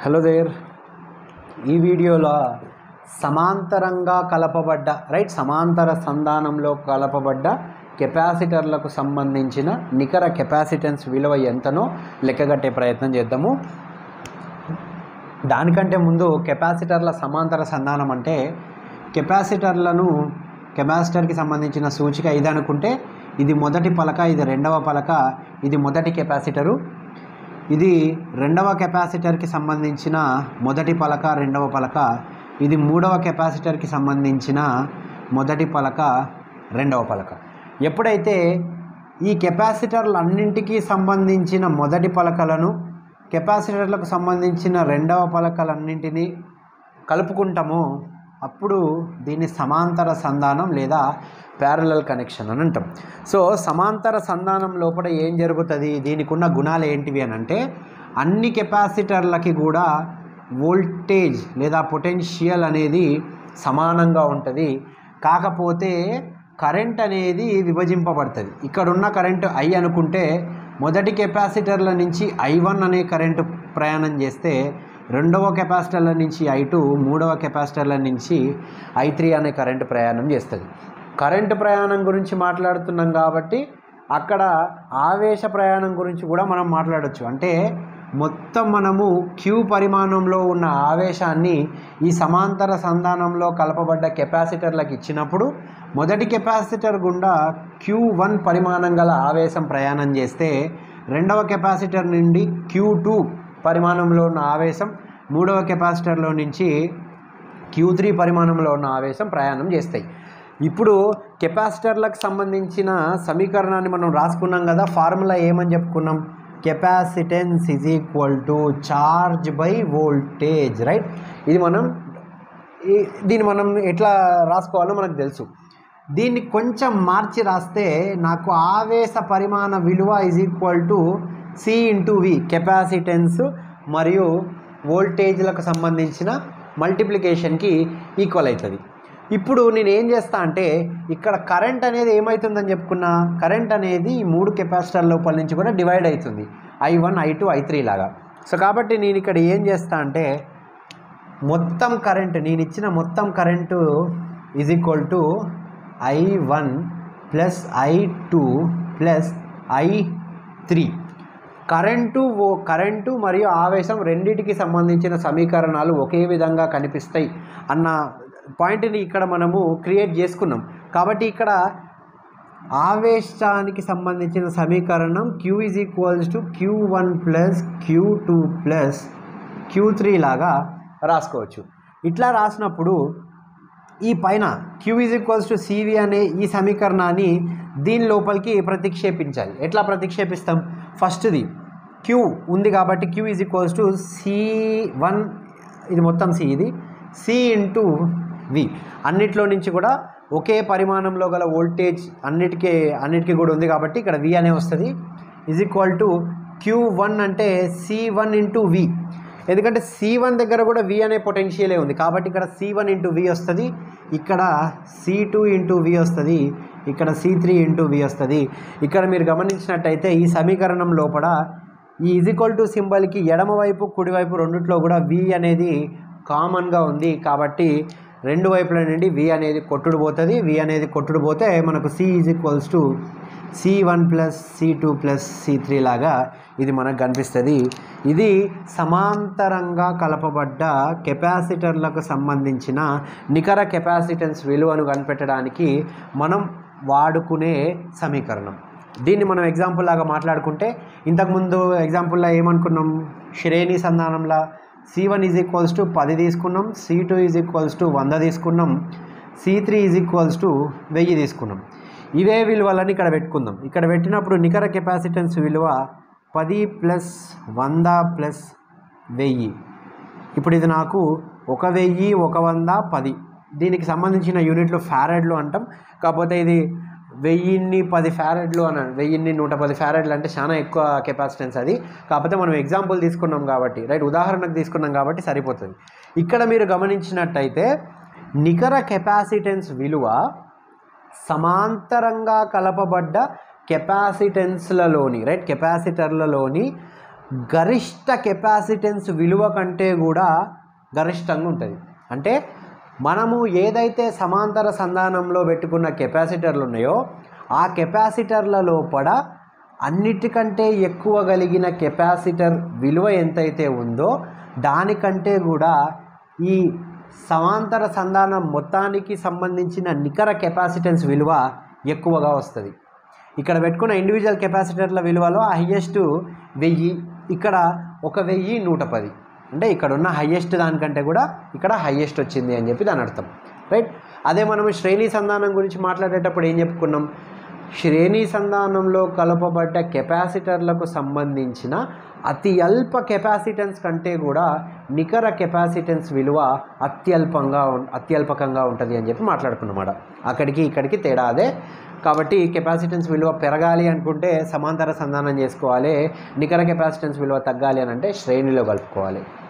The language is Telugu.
హలో దేర్ ఈ వీడియోలో సమాంతరంగా కలపబడ్డ రైట్ సమాంతర సంధానంలో కలపబడ్డ కెపాసిటర్లకు సంబంధించిన నికర కెపాసిటెన్స్ విలువ ఎంతనో లెక్కగట్టే ప్రయత్నం చేద్దాము దానికంటే ముందు కెపాసిటర్ల సమాంతర సంధానం అంటే కెపాసిటర్లను కెపాసిటర్కి సంబంధించిన సూచిక ఇది అనుకుంటే ఇది మొదటి పలక ఇది రెండవ పలక ఇది మొదటి కెపాసిటరు ఇది రెండవ కెపాసిటర్కి సంబంధించిన మొదటి పలక రెండవ పలక ఇది మూడవ కెపాసిటర్కి సంబంధించిన మొదటి పలక రెండవ పలక ఎప్పుడైతే ఈ కెపాసిటర్లన్నింటికీ సంబంధించిన మొదటి పలకలను కెపాసిటర్లకు సంబంధించిన రెండవ పలకలన్నింటినీ కలుపుకుంటామో అప్పుడు దీన్ని సమాంతర సంధానం లేదా ప్యారలల్ కనెక్షన్ అని అంటాం సో సమాంతర సంధానం లోపల ఏం జరుగుతుంది దీనికి ఉన్న గుణాలు ఏంటివి అని అంటే అన్ని కెపాసిటర్లకి కూడా వోల్టేజ్ లేదా పొటెన్షియల్ అనేది సమానంగా ఉంటుంది కాకపోతే కరెంట్ అనేది విభజింపబడుతుంది ఇక్కడ ఉన్న కరెంటు ఐ అనుకుంటే మొదటి కెపాసిటర్ల నుంచి ఐ వన్ అనే కరెంటు ప్రయాణం చేస్తే రెండవ కెపాసిటర్ల నుంచి ఐ టూ మూడవ కెపాసిటర్ల నుంచి ఐ త్రీ అనే కరెంటు ప్రయాణం చేస్తుంది కరెంటు ప్రయాణం గురించి మాట్లాడుతున్నాం కాబట్టి అక్కడ ఆవేశ ప్రయాణం గురించి కూడా మనం మాట్లాడవచ్చు అంటే మొత్తం మనము క్యూ పరిమాణంలో ఉన్న ఆవేశాన్ని ఈ సమాంతర సంధానంలో కలపబడ్డ కెపాసిటర్లకు ఇచ్చినప్పుడు మొదటి కెపాసిటర్ గుండా క్యూ వన్ పరిమాణం గల ఆవేశం ప్రయాణం చేస్తే రెండవ కెపాసిటర్ నుండి క్యూ టూ పరిమాణంలో ఉన్న ఆవేశం మూడవ కెపాసిటర్లో నుంచి క్యూ త్రీ పరిమాణంలో ఉన్న ఆవేశం ప్రయాణం చేస్తాయి ఇప్పుడు కెపాసిటర్లకు సంబంధించిన సమీకరణాన్ని మనం రాసుకున్నాం కదా ఫార్ములా ఏమని చెప్పుకున్నాం capacitance is equal to charge by voltage right ఇది మనం ఈ- దీన్ని మనం ఎట్లా రాసుకోవాలో మనకు తెలుసు దీన్ని కొంచెం మార్చి రాస్తే నాకు ఆవేశ పరిమాణ విలువ is equal to C into V capacitance మరియు వోల్టేజ్లకు సంబంధించిన మల్టిప్లికేషన్కి ఈక్వల్ అవుతుంది ఇప్పుడు నేను ఏం చేస్తా అంటే ఇక్కడ కరెంట్ అనేది ఏమవుతుందని చెప్పుకున్నా కరెంట్ అనేది ఈ మూడు కెపాసిటర్ లోపల నుంచి కూడా డివైడ్ అవుతుంది I one I two I three లాగా సో కాబట్టి నేను ఇక్కడ ఏం చేస్తా అంటే మొత్తం కరెంట్ నేను ఇచ్చిన మొత్తం current is equal to I one plus I two plus I three current ఓ కరెంటు మరియు ఆవేశం రెండిటికి సంబంధించిన సమీకరణాలు ఒకే విధంగా కనిపిస్తాయి అన్న పాయింట్ని ఇక్కడ మనము క్రియేట్ చేసుకున్నాం కాబట్టి ఇక్కడ ఆవేశానికి సంబంధించిన సమీకరణం Q is equals to Q one plus Q two plus Q three లాగా రాసుకోవచ్చు ఇట్లా రాసినప్పుడు ఈ పైన Q is equals to CV అనే ఈ సమీకరణాన్ని దీని లోపలికి ప్రతిక్షేపించాలి ఎట్లా ప్రతిక్షేపిస్తాం ఫస్ట్ది క్యూ ఉంది కాబట్టి Q is equals to C one ఇది మొత్తం సి ఇది సి ఇంటూ వి అన్నిట్లో నుంచి కూడా ఒకే పరిమాణంలో గల వోల్టేజ్ అన్నిటికీ అన్నిటికీ కూడా ఉంది కాబట్టి ఇక్కడ వి అనే వస్తుంది is equal to Q one అంటే సి వన్ ఇంటూ వి ఎందుకంటే సి వన్ దగ్గర కూడా వి అనే పొటెన్షియలే ఉంది కాబట్టి ఇక్కడ సి వన్ ఇంటూ వి వస్తుంది ఇక్కడ సి టూ ఇంటూ వి వస్తుంది ఇక్కడ సి త్రీ ఇంటూ వి వస్తుంది ఇక్కడ మీరు గమనించినట్టయితే ఈ సమీకరణం లోపల ఈ ఈక్వల్ టు సింబల్కి ఎడమవైపు కుడివైపు రెండిట్లో కూడా వి అనేది కామన్గా ఉంది కాబట్టి రెండు వైపుల నుండి వి అనేది కొట్టుడు పోతుంది వి అనేది కొట్టుడు పోతే మనకు C is equals to C one plus C two plus C three లాగా ఇది మనకు కనిపిస్తుంది ఇది సమాంతరంగా కలపబడ్డ కెపాసిటర్లకు సంబంధించిన నికర కెపాసిటెన్స్ విలువను కనిపెట్టడానికి మనం వాడుకునే సమీకరణం దీన్ని మనం ఎగ్జాంపుల్ లాగా మాట్లాడుకుంటే ఇంతకుముందు ఎగ్జాంపుల్లో ఏమనుకున్నాం శ్రేణి సంధానంలా C one is equals to పది తీసుకున్నాం C two is equals to వంద తీసుకున్నాం C three is equals to వెయ్యి తీసుకున్నాం ఇవే విలువలని ఇక్కడ పెట్టుకుందాం ఇక్కడ పెట్టినప్పుడు నికర కెపాసిటెన్స్ విలువ పది ప్లస్ వంద ప్లస్ వెయ్యి ఇప్పుడు ఇది నాకు ఒక వెయ్యి ఒక వంద పది దీనికి సంబంధించిన యూనిట్లు ఫారెడ్లు అంటాం కాకపోతే ఇది వెయ్యిన్ని పది ఫారెడ్లు అని వెయ్యిన్ని నూట పది ఫారెడ్లు అంటే చాలా ఎక్కువ కెపాసిటెన్స్ అది కాకపోతే మనం ఎగ్జాంపుల్ తీసుకున్నాం కాబట్టి రైట్ ఉదాహరణకు తీసుకున్నాం కాబట్టి సరిపోతుంది ఇక్కడ మీరు గమనించినట్టయితే నికర కెపాసిటెన్స్ విలువ సమాంతరంగా కలపబడ్డ కెపాసిటెన్స్లలోని రైట్ కెపాసిటర్లలోని గరిష్ట కెపాసిటెన్స్ విలువ కంటే కూడా గరిష్టంగా ఉంటుంది అంటే మనము ఏదైతే సమాంతర సంధానంలో పెట్టుకున్న కెపాసిటర్లు ఉన్నాయో ఆ కెపాసిటర్ల లోపల అన్నిటికంటే ఎక్కువ కలిగిన కెపాసిటర్ విలువ ఎంతైతే ఉందో దానికంటే కూడా ఈ సమాంతర సంధానం మొత్తానికి సంబంధించిన నికర కెపాసిటెన్స్ విలువ ఎక్కువగా వస్తుంది ఇక్కడ పెట్టుకున్న ఇండివిజువల్ కెపాసిటర్ల విలువలో హయ్యెస్ట్ వెయ్యి ఇక్కడ ఒక వెయ్యి నూట పది అంటే ఇక్కడ ఉన్న హయ్యెస్ట్ దానికంటే కూడా ఇక్కడ హయ్యెస్ట్ వచ్చింది అని చెప్పి దాని అర్థం రైట్ అదే మనం శ్రేణి సంధానం గురించి మాట్లాడేటప్పుడు ఏం చెప్పుకున్నాం శ్రేణి సంధానంలో కలపబడ్డ కెపాసిటర్లకు సంబంధించిన అతి అల్ప కెపాసిటెన్స్ కంటే కూడా నికర కెపాసిటెన్స్ విలువ అత్యల్పంగా ఉం- అత్యల్పకంగా ఉంటుంది అని చెప్పి మాట్లాడుకున్నమాట అక్కడికి ఇక్కడికి తేడా అదే కాబట్టి కెపాసిటెన్స్ విలువ పెరగాలి అనుకుంటే సమాంతర సంధానం చేసుకోవాలి నికర కెపాసిటెన్స్ విలువ తగ్గాలి అని అంటే శ్రేణిలో కలుపుకోవాలి